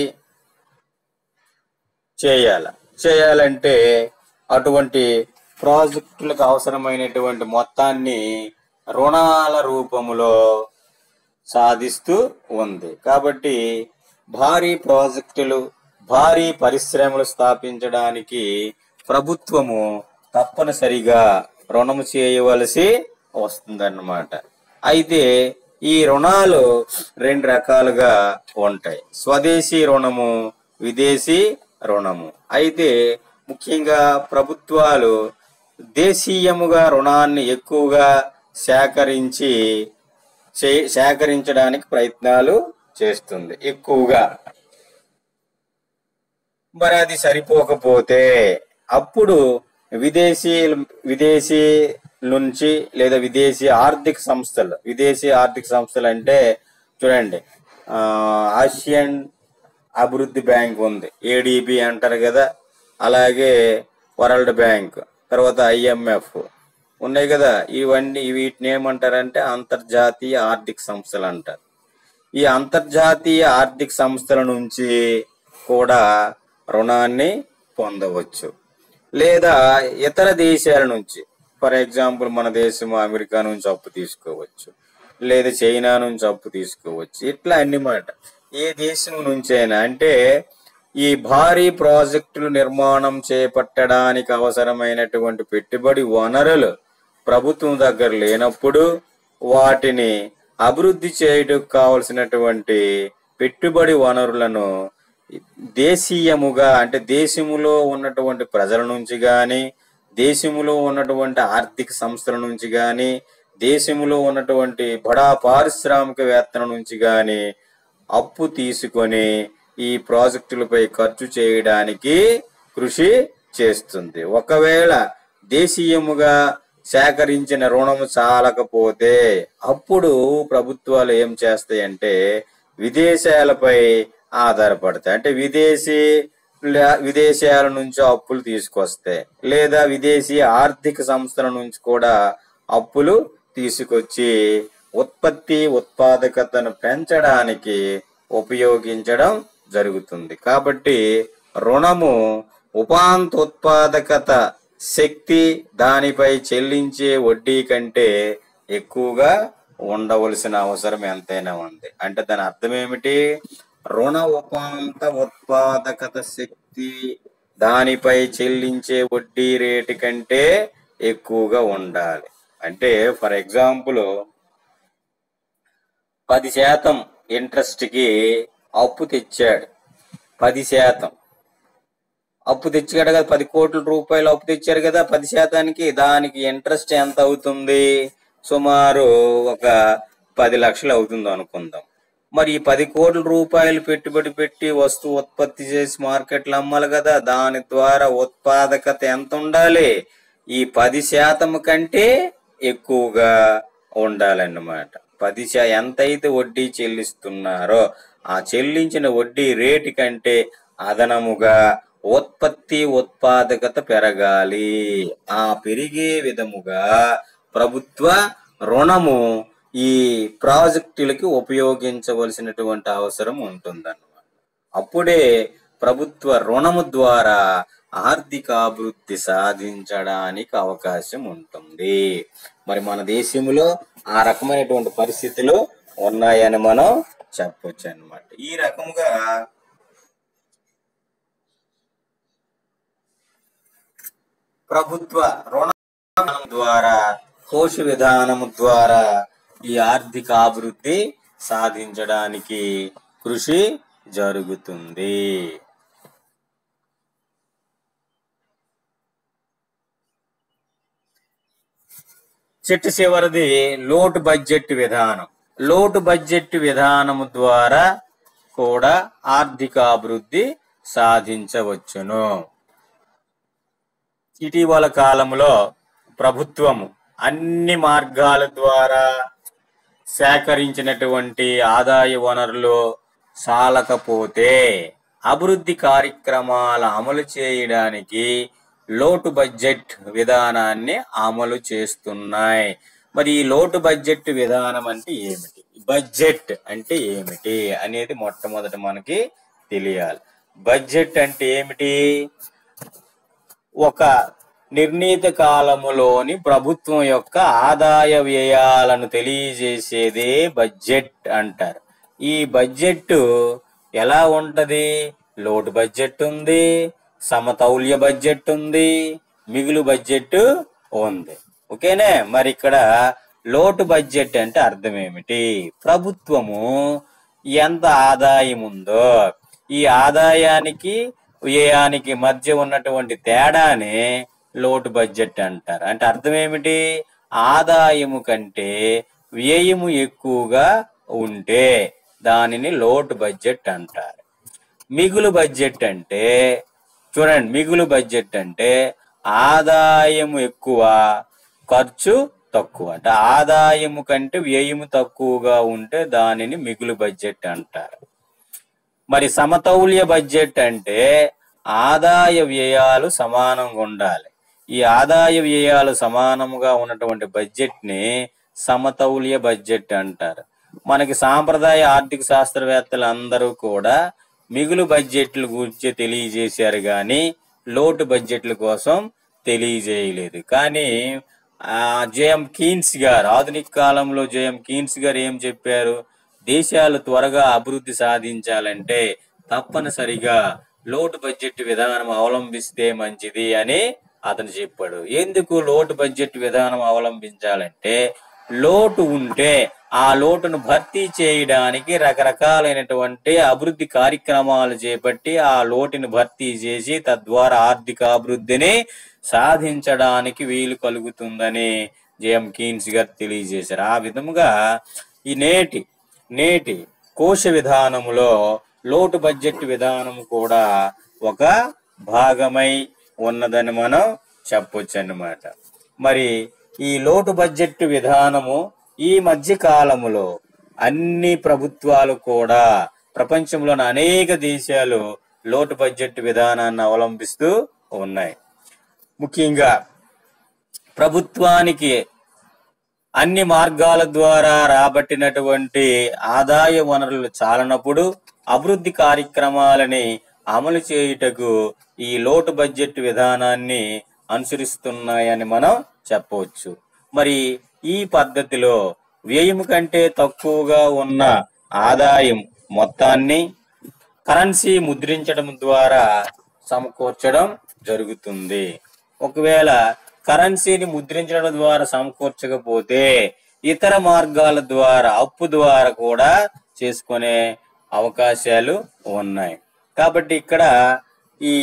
చేయాల చేయాలంటే అటువంటి ప్రాజెక్టులకు అవసరమైనటువంటి మొత్తాన్ని రుణాల రూపములో సాధిస్తూ ఉంది కాబట్టి భారీ ప్రాజెక్టులు భారీ పరిశ్రమలు స్థాపించడానికి ప్రభుత్వము తప్పనిసరిగా రుణము చేయవలసి వస్తుందన్నమాట అయితే ఈ రుణాలు రెండు రకాలుగా ఉంటాయి స్వదేశీ రుణము విదేశీ రుణము అయితే ముఖ్యంగా ప్రభుత్వాలు దేశీయముగా రుణాన్ని ఎక్కువగా సేకరించి చే- సేకరించడానికి ప్రయత్నాలు చేస్తుంది ఎక్కువగా మరి అది సరిపోకపోతే అప్పుడు విదేశీ విదేశీ నుంచి లేదా విదేశీ ఆర్థిక సంస్థలు విదేశీ ఆర్థిక సంస్థలు అంటే చూడండి ఆ, ఆసియన్ అభివృద్ధి బ్యాంక్ ఉంది ఏడిబి అంటారు కదా అలాగే వరల్డ్ బ్యాంక్ తర్వాత ఐఎంఎఫ్ ఉన్నాయి కదా ఇవన్నీ వీటిని ఏమంటారంటే అంతర్జాతీయ ఆర్థిక సంస్థలు అంటారు ఈ అంతర్జాతీయ ఆర్థిక సంస్థల నుంచి కూడా రుణాన్ని పొందవచ్చు లేదా ఇతర దేశాల నుంచి ఫర్ ఎగ్జాంపుల్ మన దేశం అమెరికా నుంచి అప్పు తీసుకోవచ్చు లేదా చైనా నుంచి అప్పు తీసుకోవచ్చు ఇట్లా అన్నమాట ఏ దేశం నుంచైనా అంటే ఈ భారీ ప్రాజెక్టులు నిర్మాణం చేపట్టడానికి అవసరమైనటువంటి పెట్టుబడి వనరులు ప్రభుత్వం దగ్గర లేనప్పుడు వాటిని అభివృద్ధి చేయడానికి కావలసినటువంటి పెట్టుబడి వనరులను దేశీయముగా అంటే దేశములో ఉన్నటువంటి ప్రజల నుంచి గాని దేశములో ఉన్నటువంటి ఆర్థిక సంస్థల నుంచి గాని దేశములో ఉన్నటువంటి బడా పారిశ్రామికవేత్తల నుంచి గాని అప్పు తీసుకొని ఈ ప్రాజెక్టులపై ఖర్చు చేయడానికి కృషి చేస్తుంది ఒకవేళ దేశీయముగా సేకరించిన రుణము చాలకపోతే అప్పుడు ప్రభుత్వాలు ఏం చేస్తాయంటే విదేశాలపై ఆధారపడతాయి అంటే విదేశీ లే- విదేశాల నుంచి అప్పులు తీసుకొస్తాయి లేదా విదేశీ ఆర్థిక సంస్థల నుంచి కూడా అప్పులు తీసుకొచ్చి ఉత్పత్తి ఉత్పాదకతను పెంచడానికి ఉపయోగించడం జరుగుతుంది కాబట్టి రుణము ఉపాంత ఉత్పాదకత శక్తి దానిపై చెల్లించే వడ్డీ కంటే ఎక్కువగా ఉండవలసిన అవసరం ఎంతైనా ఉంది అంటే దాని అర్థం ఏమిటి రుణ ఉపాంత ఉత్పాదకత శక్తి దానిపై చెల్లించే వడ్డీ రేటు కంటే ఎక్కువగా ఉండాలి అంటే ఫర్ ఎగ్జాంపుల్ పది శాతం ఇంట్రెస్ట్ కి అప్పు తెచ్చాడు పది శాతం అప్పు తెచ్చాడు కదా పది కోట్ల రూపాయలు అప్పు తెచ్చారు కదా పది శాతానికి దానికి ఇంట్రెస్ట్ ఎంత అవుతుంది సుమారు ఒక పది లక్షలు అవుతుంది అనుకుందాం మరి ఈ పది కోట్ల రూపాయలు పెట్టుబడి పెట్టి వస్తువు ఉత్పత్తి చేసి మార్కెట్లో అమ్మాలి కదా దాని ద్వారా ఉత్పాదకత ఎంత ఉండాలి ఈ పది శాతం కంటే ఎక్కువగా ఉండాలన్నమాట పది శా ఎంతైతే వడ్డీ చెల్లిస్తున్నారో ఆ చెల్లించిన వడ్డీ రేటు కంటే అదనముగా ఉత్పత్తి ఉత్పాదకత పెరగాలి ఆ పెరిగే విధముగా ప్రభుత్వ రుణము ఈ ప్రాజెక్టులకి ఉపయోగించవలసినటువంటి అవసరం ఉంటుందన్నమాట అప్పుడే ప్రభుత్వ రుణము ద్వారా ఆర్థిక అభివృద్ధి సాధించడానికి అవకాశం ఉంటుంది మరి మన దేశంలో ఆ రకమైనటువంటి పరిస్థితులు ఉన్నాయని మనం చెప్పొచ్చు అన్నమాట ఈ రకముగా ప్రభుత్వ రుణం ద్వారా కోశ విధానము ద్వారా ఈ ఆర్థిక అభివృద్ధి సాధించడానికి కృషి జరుగుతుంది చిట్ట చివరిది లోటు బడ్జెట్ విధానం లోటు బడ్జెట్ విధానము ద్వారా కూడా ఆర్థిక అభివృద్ధి సాధించవచ్చును ఇటీవల కాలంలో ప్రభుత్వము అన్ని మార్గాల ద్వారా సేకరించినటువంటి ఆదాయ వనరులు చాలకపోతే అభివృద్ధి కార్యక్రమాల అమలు చేయడానికి లోటు బడ్జెట్ విధానాన్ని అమలు చేస్తున్నాయి మరి ఈ లోటు బడ్జెట్ విధానం అంటే ఏమిటి బడ్జెట్ అంటే ఏమిటి అనేది మొట్టమొదట మనకి తెలియాలి బడ్జెట్ అంటే ఏమిటి ఒక నిర్ణీత కాలములోని ప్రభుత్వం యొక్క ఆదాయ వ్యయాలను తెలియజేసేదే బడ్జెట్ అంటారు ఈ బడ్జెట్ ఎలా ఉంటది లోటు బడ్జెట్ ఉంది సమతౌల్య బడ్జెట్ ఉంది మిగులు బడ్జెట్ ఉంది ఓకేనే మరి ఇక్కడ లోటు బడ్జెట్ అంటే అర్థం ఏమిటి ప్రభుత్వము ఎంత ఆదాయం ఉందో ఈ ఆదాయానికి వ్యయానికి మధ్య ఉన్నటువంటి తేడాని లోటు బడ్జెట్ అంటారు అంటే అర్థం ఏమిటి ఆదాయము కంటే వ్యయము ఎక్కువగా ఉంటే దానిని లోటు బడ్జెట్ అంటారు మిగులు బడ్జెట్ అంటే చూడండి మిగులు బడ్జెట్ అంటే ఆదాయము ఎక్కువ ఖర్చు తక్కువ అంటే ఆదాయము కంటే వ్యయము తక్కువగా ఉంటే దానిని మిగులు బడ్జెట్ అంటారు మరి సమతౌల్య బడ్జెట్ అంటే ఆదాయ వ్యయాలు సమానంగా ఉండాలి ఈ ఆదాయ వ్యయాలు సమానముగా ఉన్నటువంటి బడ్జెట్ ని సమతౌల్య బడ్జెట్ అంటారు మనకి సాంప్రదాయ ఆర్థిక శాస్త్రవేత్తలు అందరూ కూడా మిగులు బడ్జెట్ల గురించి తెలియజేశారు కానీ లోటు బడ్జెట్ల కోసం తెలియజేయలేదు కానీ ఆ జేఎం కీన్స్ గారు ఆధునిక కాలంలో జేఎం కీన్స్ గారు ఏం చెప్పారు దేశాలు త్వరగా అభివృద్ధి సాధించాలంటే తప్పనిసరిగా లోటు బడ్జెట్ విధానం అవలంబిస్తే మంచిది అని అతను చెప్పాడు ఎందుకు లోటు బడ్జెట్ విధానం అవలంబించాలంటే లోటు ఉంటే ఆ లోటును భర్తీ చేయడానికి రకరకాలైనటువంటి అభివృద్ధి కార్యక్రమాలు చేపట్టి ఆ లోటుని భర్తీ చేసి తద్వారా ఆర్థిక అభివృద్ధిని సాధించడానికి వీలు కలుగుతుందని జేఎం కీన్స్ గారు తెలియజేశారు ఆ విధముగా ఈ నేటి నేటి కోశ విధానములో లోటు బడ్జెట్ విధానం కూడా ఒక భాగమై ఉన్నదని మనం చెప్పొచ్చు అన్నమాట మరి ఈ లోటు బడ్జెట్ విధానము ఈ మధ్య కాలములో అన్ని ప్రభుత్వాలు కూడా ప్రపంచంలోని అనేక దేశాలు లోటు బడ్జెట్ విధానాన్ని అవలంబిస్తూ ఉన్నాయి ముఖ్యంగా ప్రభుత్వానికి అన్ని మార్గాల ద్వారా రాబట్టినటువంటి ఆదాయ వనరులు చాలనప్పుడు అభివృద్ధి కార్యక్రమాలని అమలు చేయుటకు ఈ లోటు బడ్జెట్ విధానాన్ని అనుసరిస్తున్నాయని మనం చెప్పవచ్చు మరి ఈ పద్ధతిలో వ్యయం కంటే తక్కువగా ఉన్న ఆదాయం మొత్తాన్ని కరెన్సీ ముద్రించడం ద్వారా సమకూర్చడం జరుగుతుంది ఒకవేళ కరెన్సీని ముద్రించడం ద్వారా సమకూర్చకపోతే ఇతర మార్గాల ద్వారా అప్పు ద్వారా కూడా చేసుకునే అవకాశాలు ఉన్నాయి కాబట్టి ఇక్కడ ఈ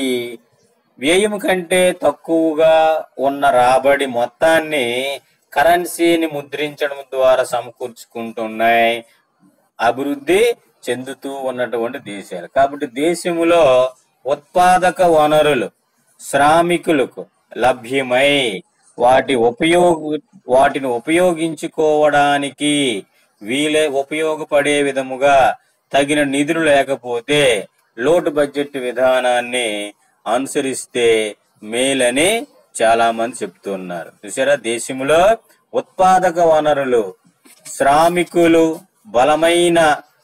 వ్యయం కంటే తక్కువగా ఉన్న రాబడి మొత్తాన్ని కరెన్సీని ముద్రించడం ద్వారా సమకూర్చుకుంటున్నాయి అభివృద్ధి చెందుతూ ఉన్నటువంటి దేశాలు కాబట్టి దేశములో ఉత్పాదక వనరులు శ్రామికులకు లభ్యమై వాటి ఉపయోగ వాటిని ఉపయోగించుకోవడానికి వీలే ఉపయోగపడే విధముగా తగిన నిధులు లేకపోతే లోటు బడ్జెట్ విధానాన్ని అనుసరిస్తే మేలని చాలా మంది చెప్తున్నారు చూసారా దేశంలో ఉత్పాదక వనరులు శ్రామికులు బలమైన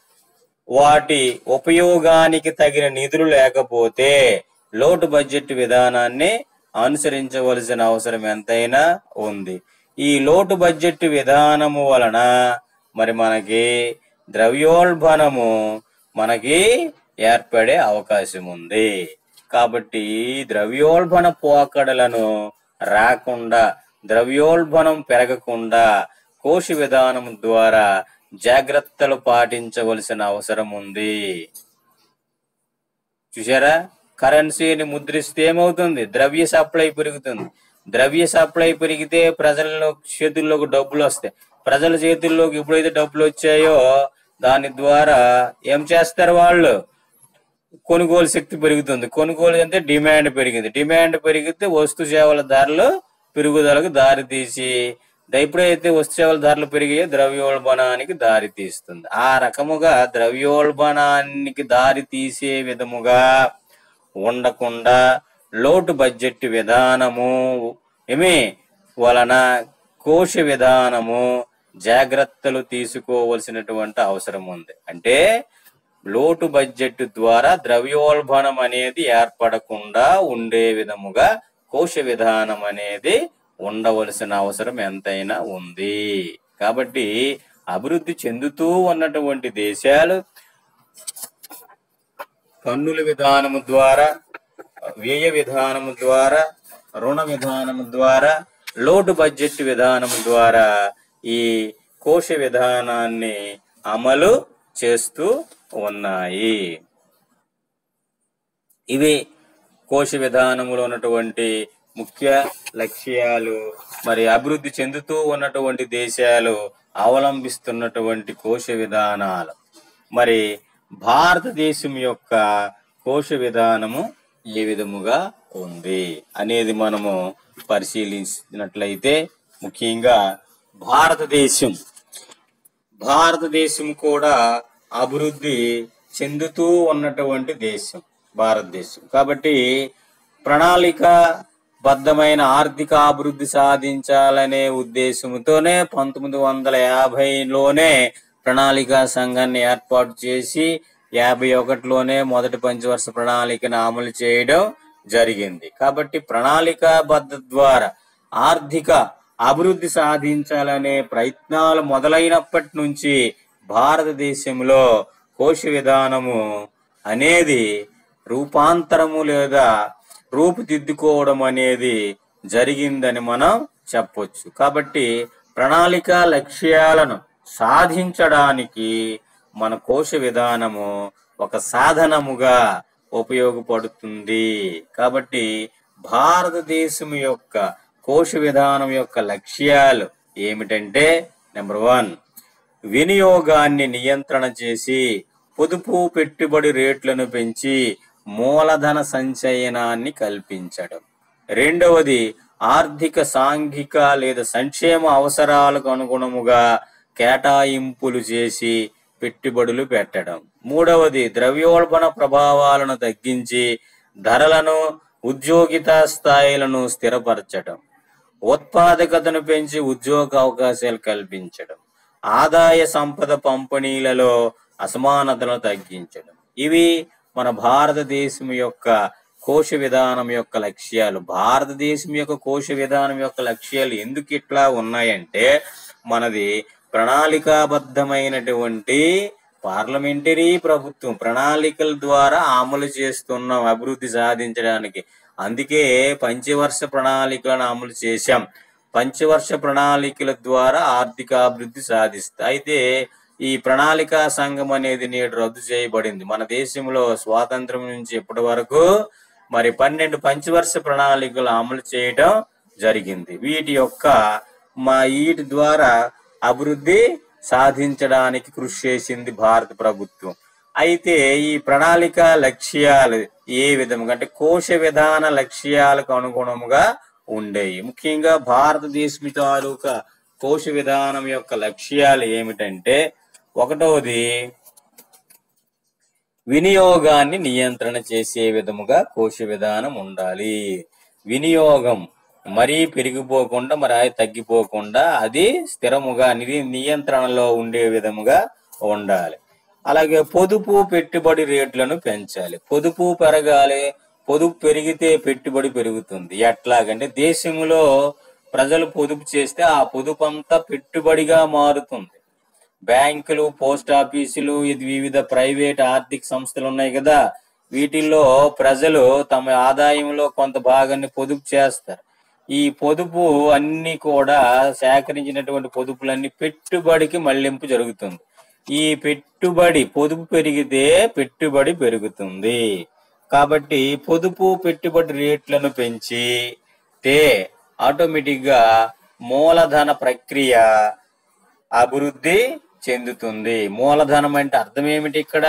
వాటి ఉపయోగానికి తగిన నిధులు లేకపోతే లోటు బడ్జెట్ విధానాన్ని అనుసరించవలసిన అవసరం ఎంతైనా ఉంది ఈ లోటు బడ్జెట్ విధానము వలన మరి మనకి ద్రవ్యోల్బణము మనకి ఏర్పడే అవకాశం ఉంది కాబట్టి ఈ ద్రవ్యోల్బణ పోకడలను రాకుండా ద్రవ్యోల్బణం పెరగకుండా కోశ విధానం ద్వారా జాగ్రత్తలు పాటించవలసిన అవసరం ఉంది చూసారా కరెన్సీని ముద్రిస్తే ఏమవుతుంది ద్రవ్య సప్లై పెరుగుతుంది ద్రవ్య సప్లై పెరిగితే ప్రజల చేతుల్లోకి డబ్బులు వస్తాయి ప్రజల చేతుల్లోకి ఎప్పుడైతే డబ్బులు వచ్చాయో దాని ద్వారా ఏం చేస్తారు వాళ్ళు కొనుగోలు శక్తి పెరుగుతుంది కొనుగోలు అంటే డిమాండ్ పెరిగింది డిమాండ్ పెరిగితే వస్తు సేవల ధరలు పెరుగుదలకు దారి తీసి ద- ఎప్పుడైతే వస్తు సేవల ధరలు పెరిగాయో ద్రవ్యోల్బణానికి దారి తీస్తుంది ఆ రకముగా ద్రవ్యోల్బణానికి దారి తీసే విధముగా ఉండకుండా లోటు బడ్జెట్ విధానము ఏమి వలన కోశ విధానము జాగ్రత్తలు తీసుకోవలసినటువంటి అవసరం ఉంది అంటే లోటు బడ్జెట్ ద్వారా ద్రవ్యోల్బణం అనేది ఏర్పడకుండా ఉండే విధముగా కోశ విధానం అనేది ఉండవలసిన అవసరం ఎంతైనా ఉంది కాబట్టి అభివృద్ధి చెందుతూ ఉన్నటువంటి దేశాలు పన్నుల విధానము ద్వారా వ్యయ విధానము ద్వారా రుణ విధానము ద్వారా లోటు బడ్జెట్ విధానము ద్వారా ఈ కోశ విధానాన్ని అమలు చేస్తూ ఉన్నాయి ఇవి కోశ విధానములో ఉన్నటువంటి ముఖ్య లక్ష్యాలు మరి అభివృద్ధి చెందుతూ ఉన్నటువంటి దేశాలు అవలంబిస్తున్నటువంటి కోశ విధానాలు మరి భారతదేశం యొక్క కోశ విధానము ఏ విధముగా ఉంది అనేది మనము పరిశీలించినట్లయితే ముఖ్యంగా భారతదేశం భారతదేశం కూడా అభివృద్ధి చెందుతూ ఉన్నటువంటి దేశం భారతదేశం కాబట్టి ప్రణాళిక బద్ధమైన ఆర్థిక అభివృద్ధి సాధించాలనే ఉద్దేశంతోనే పంతొమ్మిది వందల యాభైలోనే ప్రణాళికా సంఘాన్ని ఏర్పాటు చేసి యాభై ఒకటిలోనే మొదటి పంచవర్ష ప్రణాళికను అమలు చేయడం జరిగింది కాబట్టి ప్రణాళికాబద్ధ ద్వారా ఆర్థిక అభివృద్ధి సాధించాలనే ప్రయత్నాలు మొదలైనప్పటి నుంచి భారతదేశంలో కోశ విధానము అనేది రూపాంతరము లేదా రూపుదిద్దుకోవడం అనేది జరిగిందని మనం చెప్పొచ్చు కాబట్టి ప్రణాళిక లక్ష్యాలను సాధించడానికి మన కోశ విధానము ఒక సాధనముగా ఉపయోగపడుతుంది కాబట్టి భారతదేశం యొక్క కోశ విధానం యొక్క లక్ష్యాలు ఏమిటంటే నెంబర్ వన్ వినియోగాన్ని నియంత్రణ చేసి పొదుపు పెట్టుబడి రేట్లను పెంచి మూలధన సంచయనాన్ని కల్పించడం రెండవది ఆర్థిక సాంఘిక లేదా సంక్షేమ అవసరాలకు అనుగుణముగా కేటాయింపులు చేసి పెట్టుబడులు పెట్టడం మూడవది ద్రవ్యోల్బణ ప్రభావాలను తగ్గించి ధరలను ఉద్యోగిత స్థాయిలను స్థిరపరచడం ఉత్పాదకతను పెంచి ఉద్యోగ అవకాశాలు కల్పించడం ఆదాయ సంపద పంపిణీలలో అసమానతలను తగ్గించడం ఇవి మన భారతదేశం యొక్క కోశ విధానం యొక్క లక్ష్యాలు భారతదేశం యొక్క కోశ విధానం యొక్క లక్ష్యాలు ఎందుకు ఇట్లా ఉన్నాయంటే మనది ప్రణాళికాబద్ధమైనటువంటి పార్లమెంటరీ ప్రభుత్వం ప్రణాళికల ద్వారా అమలు చేస్తున్నాం అభివృద్ధి సాధించడానికి అందుకే పంచవర్ష ప్రణాళికలను అమలు చేశాం పంచవర్ష ప్రణాళికల ద్వారా ఆర్థిక అభివృద్ధి సాధిస్తాయి అయితే ఈ ప్రణాళికా సంఘం అనేది నేడు రద్దు చేయబడింది మన దేశంలో స్వాతంత్రం నుంచి ఇప్పటి వరకు మరి పన్నెండు పంచవర్ష ప్రణాళికలు అమలు చేయడం జరిగింది వీటి యొక్క మా వీటి ద్వారా అభివృద్ధి సాధించడానికి కృషి చేసింది భారత ప్రభుత్వం అయితే ఈ ప్రణాళిక లక్ష్యాలు ఏ విధంగా అంటే కోశ విధాన లక్ష్యాలకు అనుగుణముగా ఉండేవి ముఖ్యంగా భారతదేశం తాలూకా కోశ విధానం యొక్క లక్ష్యాలు ఏమిటంటే ఒకటవది వినియోగాన్ని నియంత్రణ చేసే విధముగా కోశ విధానం ఉండాలి వినియోగం మరీ పెరిగిపోకుండా మరి అది తగ్గిపోకుండా అది స్థిరముగా నిరి నియంత్రణలో ఉండే విధముగా ఉండాలి అలాగే పొదుపు పెట్టుబడి రేట్లను పెంచాలి పొదుపు పెరగాలి పొదుపు పెరిగితే పెట్టుబడి పెరుగుతుంది ఎట్లాగంటే దేశంలో ప్రజలు పొదుపు చేస్తే ఆ పొదుపు అంతా పెట్టుబడిగా మారుతుంది బ్యాంకులు పోస్ట్ ఆఫీసులు ఇది వివిధ ప్రైవేట్ ఆర్థిక సంస్థలు ఉన్నాయి కదా వీటిల్లో ప్రజలు తమ ఆదాయంలో కొంత భాగాన్ని పొదుపు చేస్తారు ఈ పొదుపు అన్ని కూడా సేకరించినటువంటి పొదుపులన్నీ పెట్టుబడికి మళ్లింపు జరుగుతుంది ఈ పెట్టుబడి పొదుపు పెరిగితే పెట్టుబడి పెరుగుతుంది కాబట్టి పొదుపు పెట్టుబడి రేట్లను పెంచి తే ఆటోమేటిక్ గా మూలధన ప్రక్రియ అభివృద్ధి చెందుతుంది మూలధనం అంటే అర్థం ఏమిటి ఇక్కడ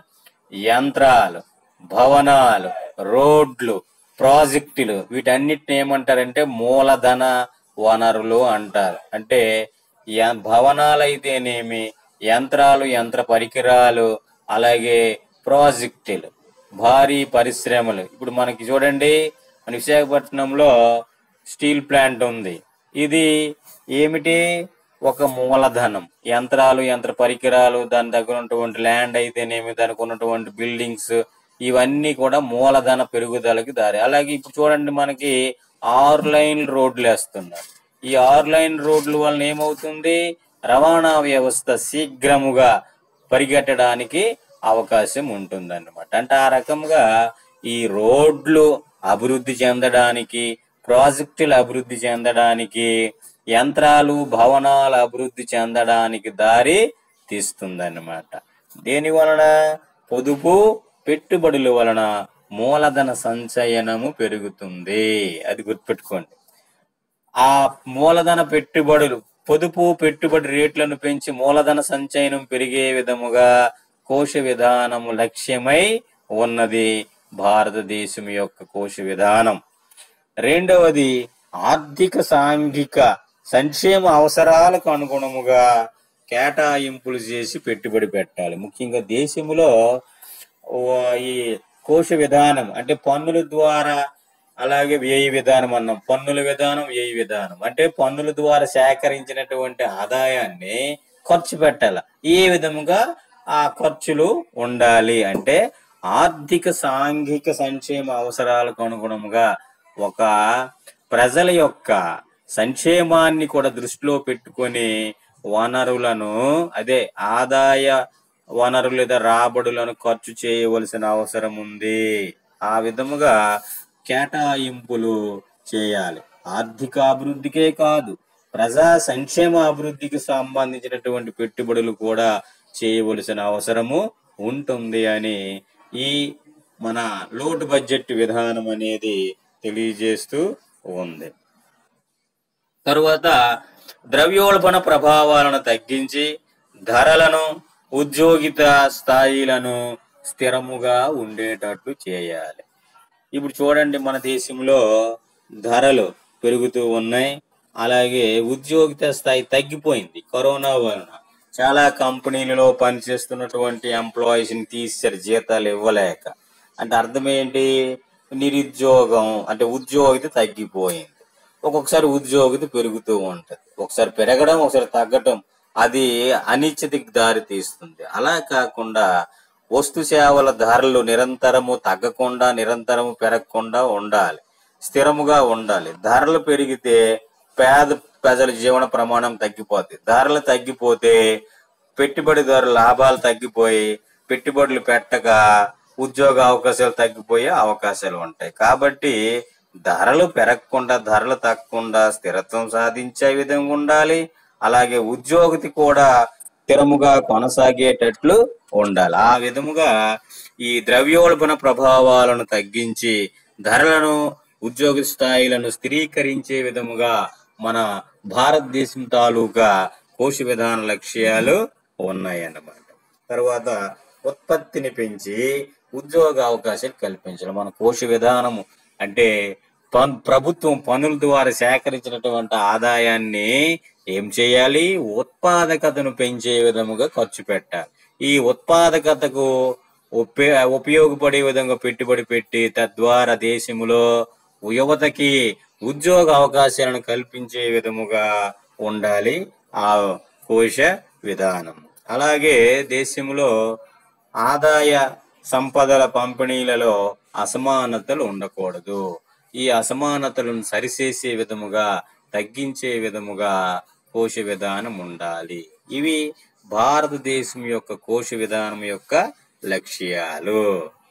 యంత్రాలు భవనాలు రోడ్లు ప్రాజెక్టులు వీటన్నిటిని ఏమంటారంటే మూలధన వనరులు అంటారు అంటే య- భవనాలైతేనేమి యంత్రాలు యంత్ర పరికరాలు అలాగే ప్రాజెక్టులు భారీ పరిశ్రమలు ఇప్పుడు మనకి చూడండి మన విశాఖపట్నంలో స్టీల్ ప్లాంట్ ఉంది ఇది ఏమిటి ఒక మూలధనం యంత్రాలు యంత్ర పరికరాలు దాని దగ్గర ఉన్నటువంటి ల్యాండ్ అయితేనేమి దానికి ఉన్నటువంటి బిల్డింగ్స్ ఇవన్నీ కూడా మూలధన పెరుగుదలకి దారి అలాగే ఇప్పుడు చూడండి మనకి ఆరు లైన్ రోడ్లు వేస్తున్నారు ఈ ఆరు లైన్ రోడ్ల వలన ఏమవుతుంది రవాణా వ్యవస్థ శీఘ్రముగా పరిగెట్టడానికి అవకాశం ఉంటుందన్నమాట అంటే ఆ రకంగా ఈ రోడ్లు అభివృద్ధి చెందడానికి ప్రాజెక్టులు అభివృద్ధి చెందడానికి యంత్రాలు భవనాలు అభివృద్ధి చెందడానికి దారి తీస్తుందన్నమాట దేని వలన పొదుపు పెట్టుబడుల వలన మూలధన సంచయనము పెరుగుతుంది అది గుర్తుపెట్టుకోండి ఆ మూలధన పెట్టుబడులు పొదుపు పెట్టుబడి రేట్లను పెంచి మూలధన సంచయనం పెరిగే విధముగా కోశ విధానము లక్ష్యమై ఉన్నది భారతదేశం యొక్క కోశ విధానం రెండవది ఆర్థిక సాంఘిక సంక్షేమ అవసరాలకు అనుగుణముగా కేటాయింపులు చేసి పెట్టుబడి పెట్టాలి ముఖ్యంగా దేశంలో ఓ ఈ కోశ విధానం అంటే పన్నుల ద్వారా అలాగే వ్యయ విధానం అన్నాం పన్నుల విధానం వ్యయ విధానం అంటే పన్నుల ద్వారా సేకరించినటువంటి ఆదాయాన్ని ఖర్చు పెట్టాలి ఏ విధముగా ఆ ఖర్చులు ఉండాలి అంటే ఆర్థిక సాంఘిక సంక్షేమ అవసరాలకు అనుగుణముగా ఒక ప్రజల యొక్క సంక్షేమాన్ని కూడా దృష్టిలో పెట్టుకొని వనరులను అదే ఆదాయ వనరులు లేదా రాబడులను ఖర్చు చేయవలసిన అవసరం ఉంది ఆ విధముగా కేటాయింపులు చేయాలి ఆర్థిక అభివృద్ధికే కాదు ప్రజా సంక్షేమ అభివృద్ధికి సంబంధించినటువంటి పెట్టుబడులు కూడా చేయవలసిన అవసరము ఉంటుంది అని ఈ మన లోటు బడ్జెట్ విధానం అనేది తెలియజేస్తూ ఉంది తరువాత ద్రవ్యోల్బణ ప్రభావాలను తగ్గించి ధరలను ఉద్యోగిత స్థాయిలను స్థిరముగా ఉండేటట్లు చేయాలి ఇప్పుడు చూడండి మన దేశంలో ధరలు పెరుగుతూ ఉన్నాయి అలాగే ఉద్యోగిత స్థాయి తగ్గిపోయింది కరోనా వలన చాలా కంపెనీలలో పనిచేస్తున్నటువంటి ఎంప్లాయీస్ ని తీసారు జీతాలు ఇవ్వలేక అంటే అర్థం ఏంటి నిరుద్యోగం అంటే ఉద్యోగిత తగ్గిపోయింది ఒక్కొక్కసారి ఉద్యోగిత పెరుగుతూ ఉంటది ఒకసారి పెరగడం ఒకసారి తగ్గడం అది అనిశ్చితికి దారి తీస్తుంది అలా కాకుండా వస్తు సేవల ధరలు నిరంతరము తగ్గకుండా నిరంతరము పెరగకుండా ఉండాలి స్థిరముగా ఉండాలి ధరలు పెరిగితే పేద ప్రజల జీవన ప్రమాణం తగ్గిపోతుంది ధరలు తగ్గిపోతే పెట్టుబడిదారు లాభాలు తగ్గిపోయి పెట్టుబడులు పెట్టక ఉద్యోగ అవకాశాలు తగ్గిపోయే అవకాశాలు ఉంటాయి కాబట్టి ధరలు పెరగకుండా ధరలు తగ్గకుండా స్థిరత్వం సాధించే విధంగా ఉండాలి అలాగే ఉద్యోగితి కూడా స్థిరముగా కొనసాగేటట్లు ఉండాలి ఆ విధముగా ఈ ద్రవ్యోల్బణ ప్రభావాలను తగ్గించి ధరలను ఉద్యోగ స్థాయిలను స్థిరీకరించే విధముగా మన భారతదేశం తాలూకా కోశ విధాన లక్ష్యాలు ఉన్నాయన్నమాట తర్వాత ఉత్పత్తిని పెంచి ఉద్యోగ అవకాశాలు కల్పించడం మన కోశ విధానము అంటే పన్- ప్రభుత్వం పన్నుల ద్వారా సేకరించినటువంటి ఆదాయాన్ని ఏం చేయాలి ఉత్పాదకతను పెంచే విధముగా ఖర్చు పెట్టాలి ఈ ఉత్పాదకతకు ఉపయోగ ఉపయోగపడే విధంగా పెట్టుబడి పెట్టి తద్వారా దేశంలో యువతకి ఉద్యోగ అవకాశాలను కల్పించే విధముగా ఉండాలి ఆ కోశ విధానం అలాగే దేశంలో ఆదాయ సంపదల పంపిణీలలో అసమానతలు ఉండకూడదు ఈ అసమానతలను సరిచేసే విధముగా తగ్గించే విధముగా కోశ విధానం ఉండాలి ఇవి భారతదేశం యొక్క కోశ విధానం యొక్క లక్ష్యాలు